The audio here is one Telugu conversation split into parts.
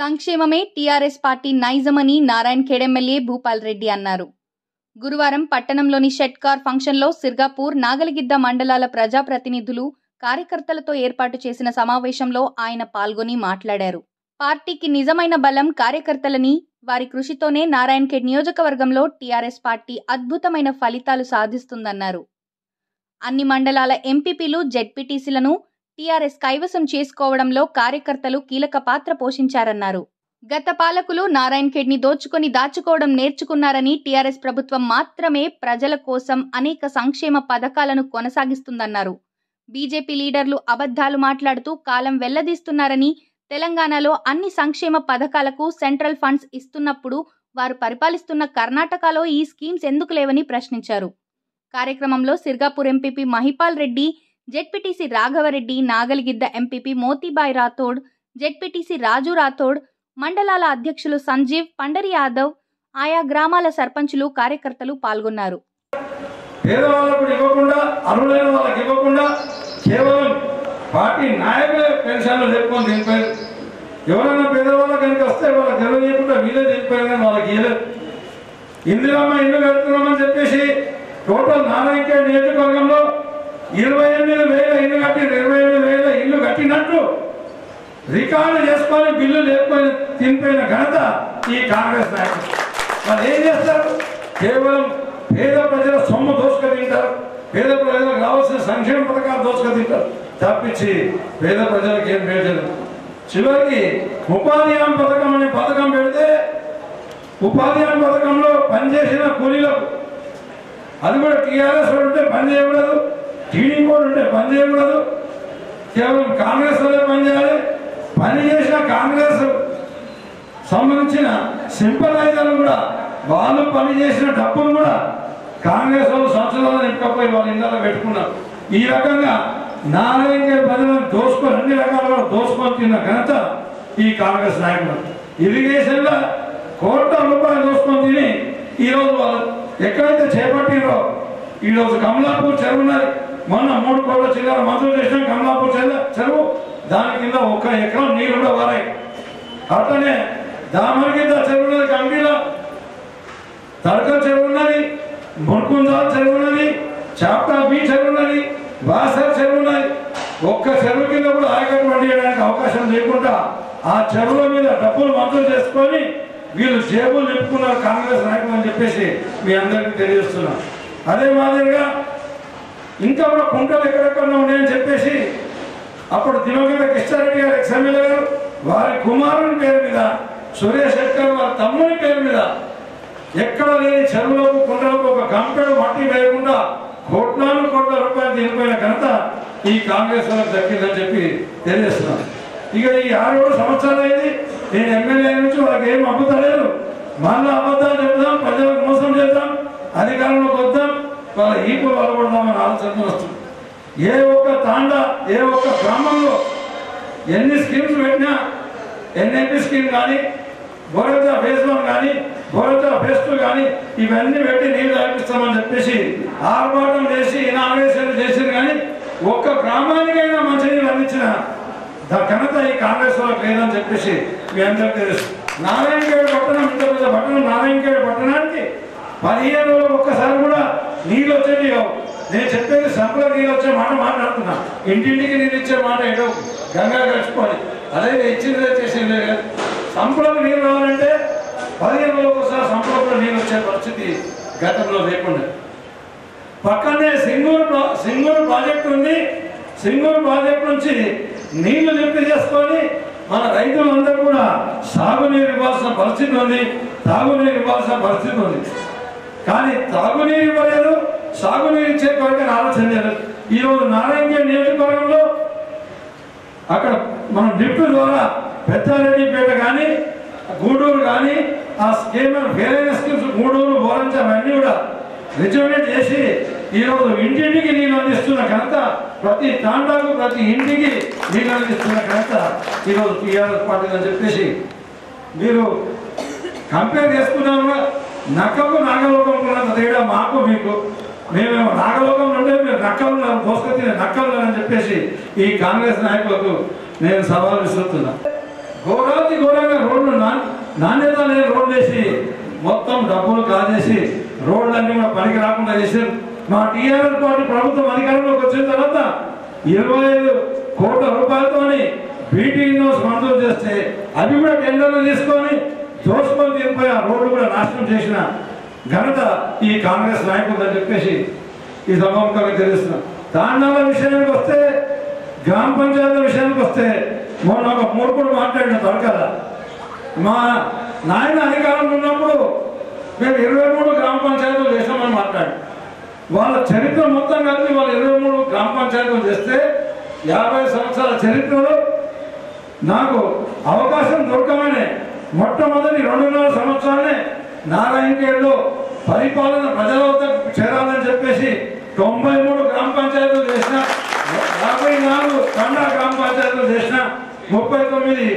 సంక్షేమమే టీఆర్ఎస్ పార్టీ నైజమని నారాయణ్ ఖేడ్ ఎమ్మెల్యే భూపాల్ రెడ్డి అన్నారు గురువారం పట్టణంలోని షెట్కార్ ఫంక్షన్లో సిర్గాపూర్ నాగలిగిద్ద మండలాల ప్రజాప్రతినిధులు కార్యకర్తలతో ఏర్పాటు చేసిన సమావేశంలో ఆయన పాల్గొని మాట్లాడారు పార్టీకి నిజమైన బలం కార్యకర్తలని వారి కృషితోనే నారాయణ్ ఖేడ్ నియోజకవర్గంలో టీఆర్ఎస్ పార్టీ అద్భుతమైన ఫలితాలు సాధిస్తుందన్నారు అన్ని మండలాల ఎంపీపీలు జెడ్పీటీసీలను టీఆర్ఎస్ కైవసం చేసుకోవడంలో కార్యకర్తలు కీలక పాత్ర పోషించారన్నారు గత పాలకులు నారాయణ్ ఖేడ్ని దోచుకొని దాచుకోవడం నేర్చుకున్నారని టీఆర్ఎస్ ప్రభుత్వం మాత్రమే ప్రజల కోసం అనేక సంక్షేమ పథకాలను కొనసాగిస్తుందన్నారు బీజేపీ లీడర్లు అబద్ధాలు మాట్లాడుతూ కాలం వెల్లదీస్తున్నారని తెలంగాణలో అన్ని సంక్షేమ పథకాలకు సెంట్రల్ ఫండ్స్ ఇస్తున్నప్పుడు వారు పరిపాలిస్తున్న కర్ణాటకలో ఈ స్కీమ్స్ ఎందుకు లేవని ప్రశ్నించారు కార్యక్రమంలో Sirgapur MPP Mahipal Reddy ZPTC Raghava Reddy Nagaligidda MPP Motibai Rathod ZPTC Raju Rathod మండలాల అధ్యక్షులు సంజీవ్ పండరి యాదవ్ ఆయా గ్రామాల సర్పంచులు కార్యకర్తలు పాల్గొన్నారు పేదవాళ్ళకు ఇవ్వకుండా అర్హులైన వాళ్ళకి ఇవ్వకుండా కేవలం పార్టీ నాయకులే పెన్షన్లు చెప్పుకొని దింపారు ఎవరైనా పేదవాళ్ళకి కనుక వస్తే వాళ్ళకి తెలియజేయకుండా వీళ్ళే దింపారు కానీ వాళ్ళకి ఇవ్వలేదు ఇందిరమ్మ ఇల్లు కడుతున్నామని చెప్పేసి టోటల్ నారాయణ నియోజకవర్గంలో ఇరవై ఎనిమిది వేల ఇల్లు కట్టి ఇరవై ఎనిమిది వేల ఇల్లు కట్టినట్టు రికార్డు చేసుకొని బిల్లు లేకపోయిన తినిపోయిన ఘనత ఈ కాంగ్రెస్ నాయకులు వాళ్ళు ఏం చేస్తారు కేవలం పేద ప్రజల సొమ్ము దోసుక తింటారు పేద ప్రజలకు కావాల్సిన సంక్షేమ పథకాలు దోసుక తింటారు తప్పించి పేద ప్రజలకు ఏం పేదలు చివరికి ఉపాధి హామీ పథకం అనే పథకం పెడితే ఉపాధి హామీ పథకంలో పనిచేసిన కూలీలకు అది కూడా టీఆర్ఎస్ వాడు ఉంటే పని చేయకూడదు టీడీ కూడా ఉంటే పని చేయకూడదు కేవలం కాంగ్రెస్ వాళ్ళే పని చేయాలి పని చేసిన కాంగ్రెస్ సంబంధించిన సింపలైజర్లు కూడా వాళ్ళు పని చేసిన డబ్బులు కూడా కాంగ్రెస్ వాళ్ళు సంవత్సరాలు నింపకపోయి వాళ్ళ ఇళ్ళలో పెట్టుకున్నారు ఈ రకంగా నారాయణ ప్రజలను దోసుకొని అన్ని రకాలుగా దోసుకొని తిన్న ఘనత ఈ కాంగ్రెస్ నాయకులు ఇరిగేషన్లో కోట్ల రూపాయలు దోసుకొని తిని ఈరోజు వాళ్ళు ఎక్కడైతే చేపట్టిరో ఈరోజు కమలాపూర్ చెరువు ఉన్నది మొన్న మూడు కోట్ల చిల్లర మంజూరు చేసిన కమలాపూర్ చెరువు చెరువు దాని కింద ఒక్క ఎకరం నీళ్ళు కూడా వారాయి అట్లనే దామరిగిద్ద చెరువు ఉన్నది కంగిలో తడక చెరువు ఉన్నది మునుకుందాల్ చెరువు ఉన్నది చాప్టా బీ చెరువు ఉన్నది బాసర్ చెరువు ఉన్నది ఒక్క చెరువు కింద కూడా ఆయకట్టు పండియడానికి అవకాశం లేకుండా ఆ చెరువుల మీద డబ్బులు మంజూరు చేసుకొని వీళ్ళు జేబులు నింపుకున్నారు కాంగ్రెస్ నాయకులు అని చెప్పేసి మీ అందరికీ తెలియజేస్తున్నాం అదే మాదిరిగా ఇంకా కూడా కుంటలు ఎక్కడెక్కడ ఉన్నాయని చెప్పేసి అప్పుడు దివంగత కృష్ణారెడ్డి గారు ఎక్స్ఎమ్మెల్యే గారు వారి కుమారుని పేరు మీద సురేష్ శెట్కర్ వారి తమ్ముని పేరు మీద ఎక్కడ లేని చెరువులకు కుంటలకు ఒక గంపెడు మట్టి వేయకుండా కోట్లాను కోట్ల రూపాయలు తీరిపోయిన ఘనత ఈ కాంగ్రెస్ వాళ్ళకి దక్కిందని చెప్పి తెలియజేస్తున్నాను ఇక ఈ ఆరు ఏడు సంవత్సరాలు అయింది నేను ఎమ్మెల్యే నుంచి వాళ్ళకి ఏం అమ్ముతలేదు మళ్ళీ అబద్ధాలు చెప్దాం ప్రజలకు మోసం చేద్దాం అధికారంలోకి వద్దాం వాళ్ళ ఈపు వలగొడదామని ఆలోచన వస్తుంది ఏ ఒక్క తాండ ఏ ఒక్క గ్రామంలో ఎన్ని స్కీమ్స్ పెట్టినా ఎన్ఎంపీ స్కీమ్ కానీ బోరజా ఫేజ్ వన్ కానీ బోరజా ఫేజ్ టూ కానీ ఇవన్నీ పెట్టి నీళ్ళు తాగిపిస్తామని చెప్పేసి ఆర్భాటం చేసి ఇనాగ్రేషన్ చేసింది కానీ ఒక్క గ్రామానికైనా మంచినీళ్ళు అందించిన ద ఘనత ఈ కాంగ్రెస్ వాళ్ళకి లేదని చెప్పేసి మీ అందరికీ తెలుసు నారాయణగేడు పట్టణం ఇంత పెద్ద పట్టణం నారాయణగేడు పట్టణానికి పదిహేను రోజులు ఒక్కసారి కూడా నీళ్ళు వచ్చేది కావు. నేను చెప్పేది సంపద నీళ్ళు వచ్చే మాట మాట్లాడుతున్నా ఇంటింటికి నీళ్ళు ఇచ్చే మాట ఏదో గంగా కలిసిపోయి అదే ఇచ్చిందే చేసిందే కదా సంపదకు నీళ్ళు రావాలంటే పదిహేను రోజులకు ఒకసారి సంపదలో నీళ్ళు వచ్చే పరిస్థితి గతంలో లేకుండా పక్కనే సింగూరు ప్రా- సింగూరు ప్రాజెక్ట్ ఉంది సింగూరు ప్రాజెక్ట్ నుంచి నీళ్లు నింపి చేసుకొని మన రైతులందరూ కూడా సాగునీరు ఇవ్వాల్సిన పరిస్థితి ఉంది తాగునీరు ఇవ్వాల్సిన పరిస్థితి ఉంది కానీ తాగునీరు ఇవ్వలేదు సాగునీరు ఇచ్చే కొరకని ఆలోచన చేయలేదు ఈరోజు నారాయణ నియోజకవర్గంలో అక్కడ మనం డిప్యూ ద్వారా పెద్దారెడ్డిపేట కానీ గూడూరు కానీ ఆ స్కీమ్ వేరైన స్కీమ్స్ గూడూరు బోరంచ అవన్నీ కూడా రిజర్వేట్ చేసి ఈరోజు ఇంటింటికి నీళ్ళు అందిస్తున్న ఘనత ప్రతి తాండాకు ప్రతి ఇంటికి నీళ్ళు అందిస్తున్న ఘనత ఈరోజు టీఆర్ఎస్ పార్టీ అని చెప్పేసి మీరు కంపేర్ చేసుకున్నాము నక్కకు నాగలోకం ఉన్నంత తేడా మాకు మీకు మేమేమో నాగలోకం నుండే మీరు నక్కలు దోసుకొచ్చిన నక్కలు అని చెప్పేసి ఈ కాంగ్రెస్ నాయకులకు నేను సవాల్ విసురుతున్నా ఘోరాతి ఘోరంగా రోడ్లు నా- నాణ్యత లేని రోడ్లు వేసి మొత్తం డబ్బులు కాజేసి రోడ్లన్నీ కూడా పనికి రాకుండా చేశారు మా టీఆర్ఎస్ పార్టీ ప్రభుత్వం అధికారంలోకి వచ్చిన తర్వాత ఇరవై ఐదు కోట్ల రూపాయలతోని బీటీ ఇన్వెస్ట్ మంజూరు చేస్తే అవి కూడా టెండర్లు తీసుకొని దోసుకొని తీరిపోయి ఆ రోడ్లు కూడా నాశనం చేసిన ఘనత ఈ కాంగ్రెస్ నాయకులు అని చెప్పేసి ఈ సభాముఖంగా తెలుస్తున్నాం తాండాల విషయానికి వస్తే గ్రామ పంచాయతీల విషయానికి వస్తే మొన్న ఒక మూర్ఖుడు మాట్లాడిన దొరకద మా నాయన అధికారంలో ఉన్నప్పుడు మేము ఇరవై మూడు గ్రామ పంచాయతీలు చేసామని మాట్లాడి వాళ్ళ చరిత్ర మొత్తం కలిపి వాళ్ళు ఇరవై మూడు గ్రామ పంచాయతీలు చేస్తే యాభై సంవత్సరాల చరిత్రలో నాకు అవకాశం దొరకమని మొట్టమొదటి రెండున్నర సంవత్సరాలనే నారాయణఖేడ్లో పరిపాలన ప్రజల వద్దకు చేరాలని చెప్పేసి తొంభై మూడు గ్రామ పంచాయతీలు చేసిన యాభై నాలుగు తండా గ్రామ పంచాయతీలు చేసిన ముప్పై తొమ్మిది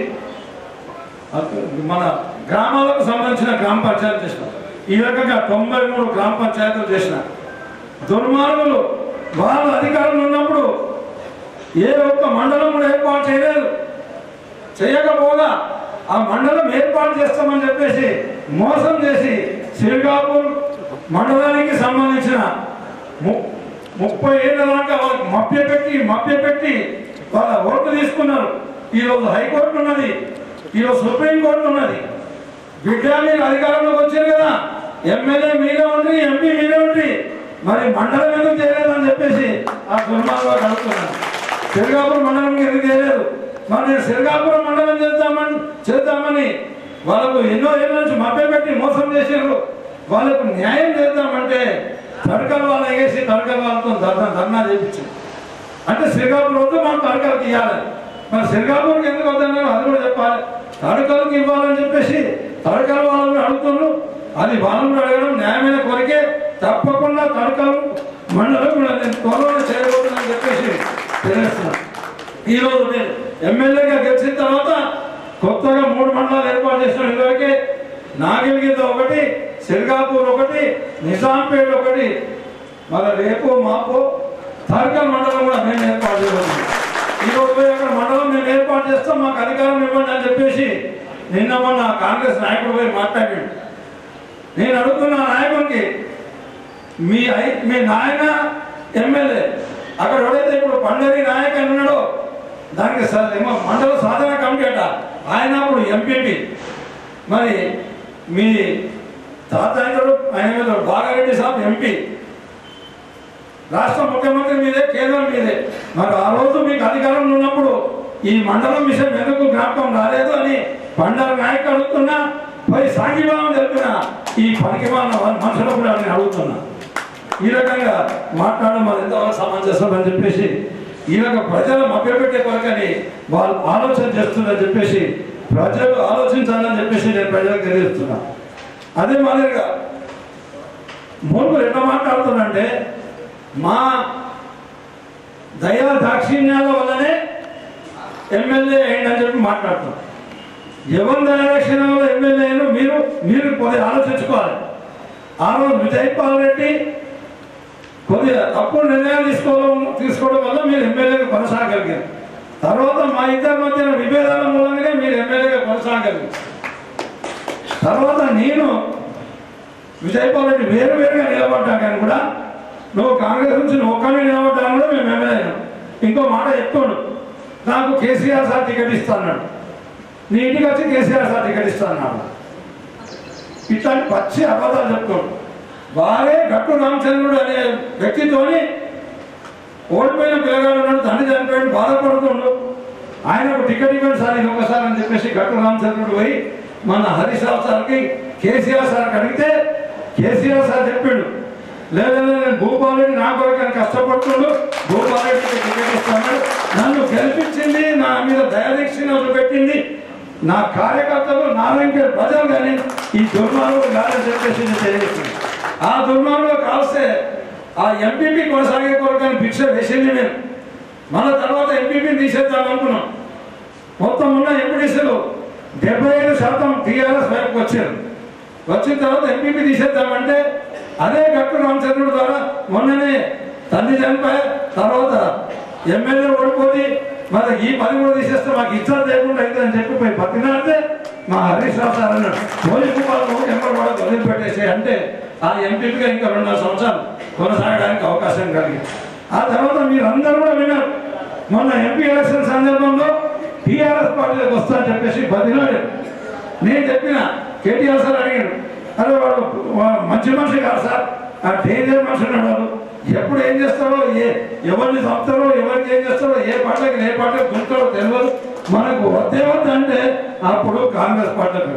మన గ్రామాలకు సంబంధించిన గ్రామ పంచాయతీ చేసిన ఈ రకంగా తొంభై మూడు గ్రామ పంచాయతీలు చేసిన దుర్మార్గులు వాళ్ళు అధికారంలో ఉన్నప్పుడు ఏ ఒక్క మండలం కూడా ఏర్పాటు చేయలేదు చేయకపోగా ఆ మండలం ఏర్పాటు చేస్తామని చెప్పేసి మోసం చేసి సిరిగాపూర్ మండలానికి సంబంధించిన ము- ముప్పై ఏళ్ళ దాకా వాళ్ళకి మభ్యపెట్టి మభ్యపెట్టి వాళ్ళ ఓట్లు తీసుకున్నారు ఈరోజు హైకోర్టు ఉన్నది ఈరోజు సుప్రీంకోర్టు ఉన్నది బిడ్డ మీరు అధికారంలోకి వచ్చారు కదా ఎమ్మెల్యే మీరే ఉండి ఎంపీ మీరే ఉండి మరి మండలం ఎందుకు చేయలేదని చెప్పేసి ఆ దుర్మార్గం అడుగుతున్నాను సిరిగాపురం మండలం ఎందుకు చేయలేదు మరి నేను సిరిగాపురం మండలం చేద్దామని చేద్దామని వాళ్ళకు ఎన్నో ఏళ్ళ నుంచి మభ్యపెట్టి మోసం చేశారు వాళ్ళకు న్యాయం చేద్దామంటే తడకల వాళ్ళు వేసి తడకల వాళ్ళతో ధర్నా ధర్నా చేయించారు అంటే శ్రీకాకుళం వద్దు మనం తడకలకు ఇవ్వాలి మరి శ్రీకాకుళంకి ఎందుకు వద్దన్నారు అది కూడా చెప్పాలి తడకలకు ఇవ్వాలని చెప్పేసి తడకల వాళ్ళని అడుగుతున్నారు అది వాళ్ళని కూడా అడగడం న్యాయమైన కోరికే తప్పకుండా తడకలు మండలం కూడా నేను త్వరలో చేయబోతున్నాను చెప్పేసి తెలియజేస్తున్నాను ఈరోజు నేను ఎమ్మెల్యేగా గెలిచిన తర్వాత కొత్తగా మూడు మండలాలు ఏర్పాటు చేసిన ఇదివరకే నాగిరిగిద్ద ఒకటి సిర్గాపూర్ ఒకటి నిజాంపేట ఒకటి మరి రేపు మాపు తార్కల్ మండలం కూడా మేము ఏర్పాటు చేయబోతున్నాం ఈ రోజు పోయి అక్కడ మండలం మేము ఏర్పాటు చేస్తాం మాకు అధికారం ఇవ్వండి అని చెప్పేసి నిన్న మొన్న కాంగ్రెస్ నాయకుడు పోయి మాట్లాడాడు నేను అడుగుతున్న ఆ నాయకుడికి మీ ఐ- మీ నాయన ఎమ్మెల్యే అక్కడ ఎవడైతే ఇప్పుడు పండరి నాయక్ అని ఉన్నాడో దానికి స- ఏమో మండల సాధన కమిటీ అట ఆయన అప్పుడు ఎంపీపీ మరి మీ తాత అయినాడు ఆయన మీద బాగారెడ్డి సాబ్ ఎంపీ రాష్ట్ర ముఖ్యమంత్రి మీదే కేంద్రం మీదే మరి ఆ రోజు మీకు అధికారంలో ఉన్నప్పుడు ఈ మండలం విషయం ఎందుకు జ్ఞాపకం రాలేదు అని పండగ నాయక్ అడుగుతున్నా పోయి సాంఘీభావం తెలిపిన ఈ పనికి మనుషులు కూడా నేను అడుగుతున్నా ఈ రకంగా మాట్లాడడం అది ఎంతవరకు సమంజసం అని చెప్పేసి ఈ రకం ప్రజలు మభ్యపెట్టే కొరకని వాళ్ళు ఆలోచన చేస్తుందని చెప్పేసి ప్రజలు ఆలోచించాలని చెప్పేసి నేను ప్రజలకు తెలియజేస్తున్నా అదే మాదిరిగా మూర్ఖులు ఎట్లా మాట్లాడుతున్నారంటే మా దయా దాక్షిణ్యాల వల్లనే ఎమ్మెల్యే అయిందని చెప్పి మాట్లాడుతున్నారు ఎవరి దయాదాక్షిణ్యం వల్ల ఎమ్మెల్యే అయినా మీరు మీరు కొద్దిగా ఆలోచించుకోవాలి ఆ రోజు విజయపాల్ రెడ్డి కొద్దిగా తప్పుడు నిర్ణయాలు తీసుకోవడం తీసుకోవడం వల్ల మీరు ఎమ్మెల్యేగా కొనసాగలిగారు తర్వాత మా ఇద్దరి మధ్యన విభేదాల మూలంగానే మీరు ఎమ్మెల్యేగా కొనసాగలిగారు తర్వాత నేను విజయపాల్ రెడ్డి వేరు వేరుగా నిలబడ్డా కానీ కూడా నువ్వు కాంగ్రెస్ నుంచి నువ్వు ఒక్కనే నిలబడ్డా కూడా మేము ఎమ్మెల్యే అయినాం ఇంకో మాట చెప్తాడు నాకు కేసీఆర్ సార్ టికెట్ ఇస్తాన్నాడు నీ ఇంటికి వచ్చి కేసీఆర్ సార్ టికెట్ ఇస్తాన్నాడు ఇట్లాంటి పచ్చి అబద్ధాలు చెప్తాడు వారే గట్టు రామచంద్రుడు అనే వ్యక్తితోని ఓడిపోయిన పిల్లగాడు ఉన్నాడు తండ్రి చనిపోయాడు బాధపడుతుండు ఆయనకు టికెట్ ఇవ్వండి సార్ ఇది ఒకసారి అని చెప్పేసి గట్టు రామచంద్రుడు పోయి మన హరీష్ రావు సార్కి కేసీఆర్ సార్కి అడిగితే కేసీఆర్ సార్ చెప్పిండు లేదా నేను భూపాలరెడ్డి నా కొరకు ఆయన కష్టపడుతుండు భూపాలరెడ్డికి టికెట్ ఇస్తాను నన్ను గెలిపించింది నా మీద దయాదీక్షణ పెట్టింది నా కార్యకర్తలు నారాయణ ప్రజలు కానీ ఈ దుర్మార్గులు కాదని చెప్పేసి నేను తెలియజేస్తుంది ఆ దుర్మార్గులు కాల్స్తే ఆ ఎంపీపీ కొనసాగే కొరకని భిక్ష వేసింది మేము మన తర్వాత ఎంపీపీని తీసేద్దాం అనుకున్నాం మొత్తం ఉన్న ఎంపీడీసీలు డెబ్బై ఐదు శాతం టీఆర్ఎస్ వైపుకి వచ్చారు వచ్చిన తర్వాత ఎంపీపీ తీసేద్దామంటే అదే గట్టు రామచంద్రుడు ద్వారా మొన్ననే తండ్రి చనిపోయి తర్వాత ఎమ్మెల్యే ఓడిపోతే మరి ఈ పని కూడా తీసేస్తే మాకు ఇచ్చా లేకుండా అవుతుందని చెప్పి పోయి పత్తినాడితే మా హరీష్ రావు సార్ అన్నాడు పోలీస్ కుమార్ను ఎంపర్ కూడా వదిలిపెట్టేసి అంటే ఆ ఎంపీగా ఇంకా రెండున్నర సంవత్సరాలు కొనసాగడానికి అవకాశం కలిగింది ఆ తర్వాత మీరందరూ కూడా విన్నారు మొన్న ఎంపీ ఎలక్షన్ సందర్భంలో టీఆర్ఎస్ పార్టీలోకి వస్తా అని చెప్పేసి బదిలాడు నేను చెప్పిన కేటీఆర్ సార్ అడిగాడు అరే వాడు వా- మంచి మనిషి కాదు సార్ ఆ డేంజర్ మనిషి ఉన్నాడు వాడు ఎప్పుడు ఏం చేస్తారో ఏ ఎవరిని చంపుతారో ఎవరికి ఏం చేస్తారో ఏ పార్టీకి ఏ పార్టీకి గుంటారో తెలియదు మనకు వద్దే వద్దు అంటే అప్పుడు కాంగ్రెస్ పార్టీకి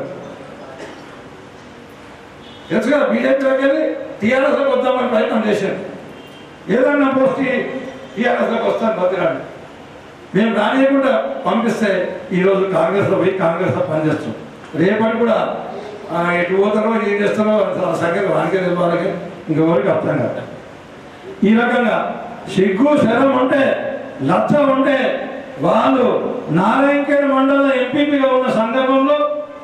తెలుసు కదా బీజేపీలోకి వెళ్ళి టీఆర్ఎస్లోకి వద్దామని ప్రయత్నం చేశారు ఏదన్నా పోస్ట్ టీఆర్ఎస్లోకి వస్తాను బతిరాడు మేము రానియకుండా పంపిస్తే ఈరోజు కాంగ్రెస్లో పోయి కాంగ్రెస్లో పనిచేస్తాం రేపటి కూడా ఆ, ఎటు పోతారో ఏం చేస్తారో ఆ సంగతి వానికే తెలియాలి ఇంకెవరికి అర్థం కాదు ఈ రకంగా సిగ్గు శరం ఉంటే లచ్చ ఉంటే వాళ్ళు నారాయణఖేడ్ మండల ఎంపీపీగా ఉన్న సందర్భంలో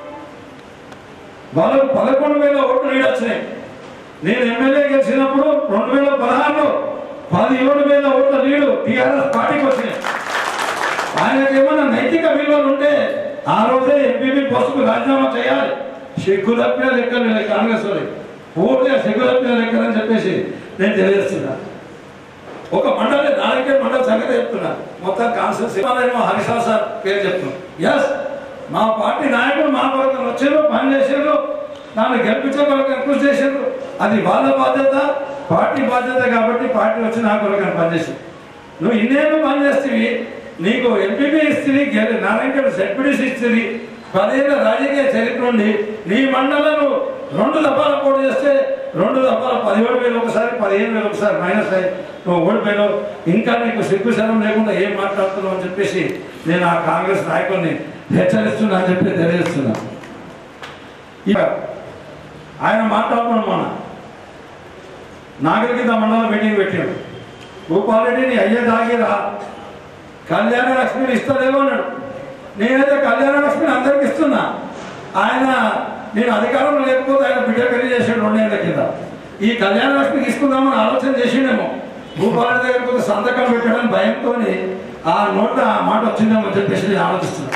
వాళ్ళకు పదకొండు వేల ఓట్లు లీడ్ వచ్చినాయి నేను ఎమ్మెల్యే గెలిచినప్పుడు రెండు వేల పదహారులో పదిహేడు వేల ఓట్ల లీడు టీఆర్ఎస్ పార్టీకి వచ్చినాయి ఆయనకి ఏమన్నా నైతిక విలువలు ఉంటే ఆ రోజే ఎంపీపీ పోస్టుకు రాజీనామా చేయాలి సిగ్గు తప్పిన లెక్కలు వీళ్ళకి కాంగ్రెస్ వాళ్ళకి పూర్తిగా సిగ్గు తప్పిన లెక్కలని చెప్పేసి నేను తెలియజేస్తున్నా ఒక మండలి నాలుగే మండలి సంగతి చెప్తున్నా మొత్తం కాన్సెన్స్ ఏమో హరిశాల్ సార్ పేరు చెప్తున్నాను ఎస్ మా పార్టీ నాయకులు మా కొరకు వచ్చారు పని చేశారు నన్ను గెలిపించే కొరకు కృషి చేశారు అది వాళ్ళ బాధ్యత పార్టీ బాధ్యత కాబట్టి పార్టీ వచ్చి నా కొరకు పనిచేసింది నువ్వు ఇన్నేళ్ళు పని చేస్తేవి నీకు ఎంపీపీ ఇస్తుంది నారాయణ సెక్యూరిటీస్ ఇస్తుంది పదేళ్ళ రాజకీయ చరిత్ర ఉండి నీ మండలను రెండు దఫాలు పోటీ చేస్తే రెండు దఫాలు పదిహేడు వేలు ఒకసారి పదిహేను వేలు ఒకసారి మైనస్ అయ్యి నువ్వు ఓడిపోయావు ఇంకా నీకు సిగ్గు శరం లేకుండా ఏం మాట్లాడుతున్నావు అని చెప్పేసి నేను ఆ కాంగ్రెస్ నాయకుల్ని హెచ్చరిస్తున్నా అని చెప్పి తెలియజేస్తున్నా ఇక ఆయన మాట్లాడుతున్నాడు మన నాగరికత మండలం మీటింగ్ పెట్టాడు భూపాలరెడ్డిని అయ్యే దాగిరా కళ్యాణ లక్ష్మిని ఇస్తలేమో అన్నాడు నేనైతే కళ్యాణ లక్ష్మిని అందరికి ఇస్తున్నా ఆయన నేను అధికారంలో లేకపోతే ఆయన బిడ్డ పెళ్లి చేసాడు రెండేళ్ల కింద ఈ కళ్యాణ లక్ష్మి తీసుకుందామని ఆలోచన చేసిండేమో భూపాలరెడ్డి దగ్గర కొంత సంతకం పెట్టడానికి భయంతో ఆ నోట ఆ మాట వచ్చిందేమో చెప్పేసి నేను ఆలోచిస్తున్నా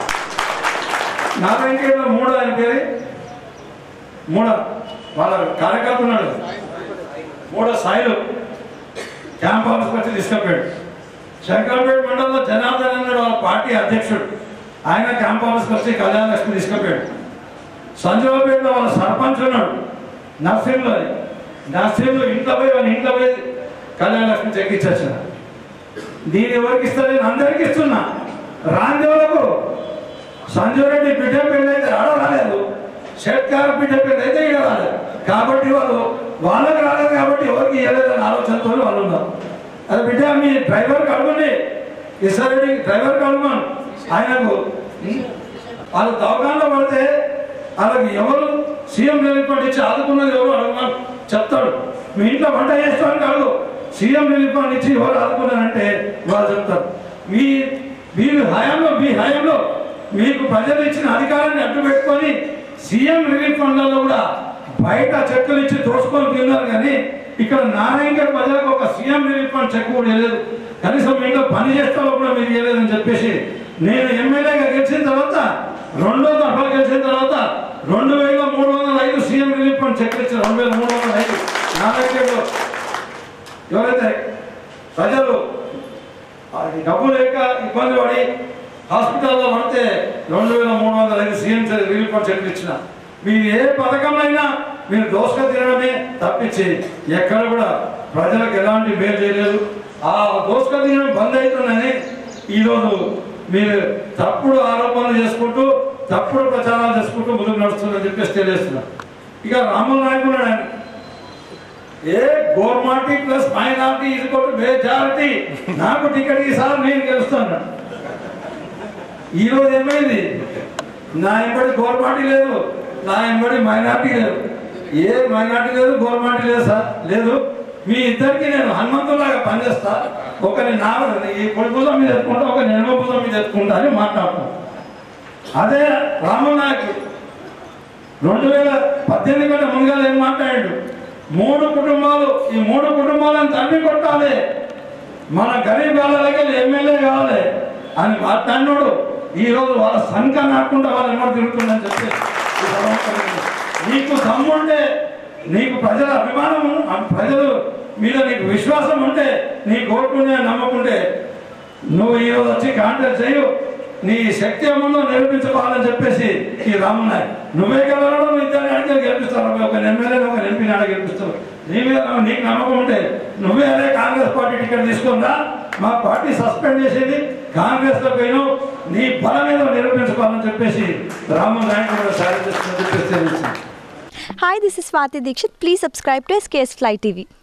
నారాయణ మూడో ఆయన పేరు మూడో వాళ్ళ కార్యకర్త ఉన్నాడు మూడో సాయిలు క్యాంప్ ఆఫీస్కి వచ్చి తీసుకెళ్ళాడు శంకర్పేట మండలంలో జనార్దన్ అన్నాడు వాళ్ళ పార్టీ అధ్యక్షుడు ఆయన క్యాంప్ ఆఫీస్కి వచ్చి కళ్యాణ లక్ష్మి తీసుకెళ్ళాడు సంజీవపేటలో వాళ్ళ సర్పంచ్ ఉన్నాడు నర్సింగ్లో నర్సింగ్లో ఇంట్లో పోయి వాళ్ళ ఇంట్లో పోయి కళ్యాణ లక్ష్మి చెక్కిచ్చొచ్చిన దీని ఎవరికి ఇస్తా నేను అందరికి ఇస్తున్నా రాందేవులకు సంజయ్ రెడ్డి బిడ్డ పెళ్ళి అయితే ఆడ రాలేదు షెట్కార్ బిడ్డ పెళ్ళి అయితే ఈడ రాలేదు కాబట్టి వాళ్ళు వాళ్ళకి రాలేదు కాబట్టి ఎవరికి ఇవ్వలేదని ఆలోచనతో వాళ్ళు ఉన్నారు అది బిడ్డ మీ డ్రైవర్ కడుగుండి ఇసారెడ్డి డ్రైవర్ కడుగుమాను ఆయనకు వాళ్ళు దవాఖానలో పడితే వాళ్ళకి ఎవరు సీఎం రిలీఫ్ ఫండ్ ఇచ్చి ఆదుకున్నది ఎవరు అడగమని చెప్తాడు మీ ఇంట్లో వంట చేస్తామని అడుగు సీఎం రిలీఫ్ ఫండ్ ఇచ్చి ఎవరు ఆదుకున్నారంటే వాళ్ళు చెప్తారు మీ మీరు హయాంలో మీ హయాంలో మీకు ప్రజలు ఇచ్చిన అధికారాన్ని అడ్డు పెట్టుకొని సీఎం రిలీఫ్ ఫండ్లలో కూడా బయట చెక్కులు ఇచ్చి దోసుకొని తిన్నారు కానీ ఇక్కడ నారాయణ గారి ప్రజలకు ఒక సీఎం రిలీఫ్ ఫండ్ చెక్ కూడా ఇవ్వలేదు కనీసం మీ ఇంట్లో పని చేస్తాలో కూడా మీరు ఇవ్వలేదని చెప్పేసి నేను ఎమ్మెల్యేగా గెలిచిన తర్వాత రెండో దఫా గెలిచిన తర్వాత రెండు వేల మూడు వందల ఐదు సీఎం రిలీఫ్ ఫండ్ చెక్ ఇచ్చారు రెండు వేల మూడు వందల ఐదు నారాయణ ఎవరైతే ప్రజలు ఆ డబ్బు లేక ఇబ్బంది పడి హాస్పిటల్లో పడితే రెండు వేల మూడు వందల ఐదు సీఎం రిలీఫ్ ఫండ్ చెక్ ఇచ్చిన మీరు ఏ పథకంలో మీరు దోసుక తినడమే తప్పించి ఎక్కడ కూడా ప్రజలకు ఎలాంటి మేలు చేయలేదు ఆ దోసుక తినడం బంద్ అవుతుందని ఈరోజు మీరు తప్పుడు ఆరోపణలు చేసుకుంటూ తప్పుడు ప్రచారాలు చేసుకుంటూ ముందుకు నడుస్తుందని చెప్పేసి తెలియజేస్తున్నా ఇక రాముల నాయకుడు ఆయన ఏ గోర్మాటి ప్లస్ మైనార్టీ ఇది మెజారిటీ నాకు టికెట్ ఈసారి నేను గెలుస్తాను ఈ రోజు ఏమైంది నా ఎంబడి గోర్మాటి లేదు నా ఎంబడి మైనార్టీ లేదు ఏ మైనార్టీ లేదు గోర్మాటి లేదు సార్ లేదు మీ ఇద్దరికి నేను హనుమంతులాగా పనిచేస్తా ఒకరి నా ఈ పొడి భుజం మీద ఎత్తుకుంటా ఒక ఎడమ భుజం మీద ఎత్తుకుంటా అని మాట్లాడుతాను అదే రాముల నాయకుడు రెండు వేల పద్దెనిమిది కంటే ముందుగా ఏం మాట్లాడాడు మూడు కుటుంబాలు ఈ మూడు కుటుంబాలను తల్లి కొట్టాలి మన గరీబ్ వాళ్ళకి ఎమ్మెల్యే కావాలి అని మాట్లాడినోడు ఈ రోజు వాళ్ళ సంఖ నాకుండా వాళ్ళు ఎవరు తిరుగుతుందని చెప్పి ఈ సభాముఖంగా నీకు దమ్ముంటే నీకు ప్రజల అభిమానం ఆ ప్రజలు మీద నీకు విశ్వాసం ఉంటే నీ కోరుకునే నమ్మకుంటే నువ్వు ఈ రోజు వచ్చి కాంటాక్ట్ చేయు నీ శక్తి ఏమన్నా నిరూపించుకోవాలని చెప్పేసి ఈ రామున్నాయి నువ్వే గెలవడం ఇద్దరు అడిగి గెలిపిస్తారు ఒక ఎమ్మెల్యే ఒక ఎంపీని అడిగి గెలిపిస్తారు నీ మీద నమ్మ- నీకు నమ్మకం ఉంటే నువ్వే అదే కాంగ్రెస్ పార్టీ టికెట్ తీసుకుందా మా పార్టీ సస్పెండ్ చేసేది కాంగ్రెస్ లో పోయిన నీ బలం మీద నిరూపించుకోవాలని చెప్పేసి రాము నాయకుడు కూడా సాయం చేస్తుందని చెప్పేసి తెలియజేసింది. Hi, this is Swati Dikshit. Please subscribe to SKS Fly TV.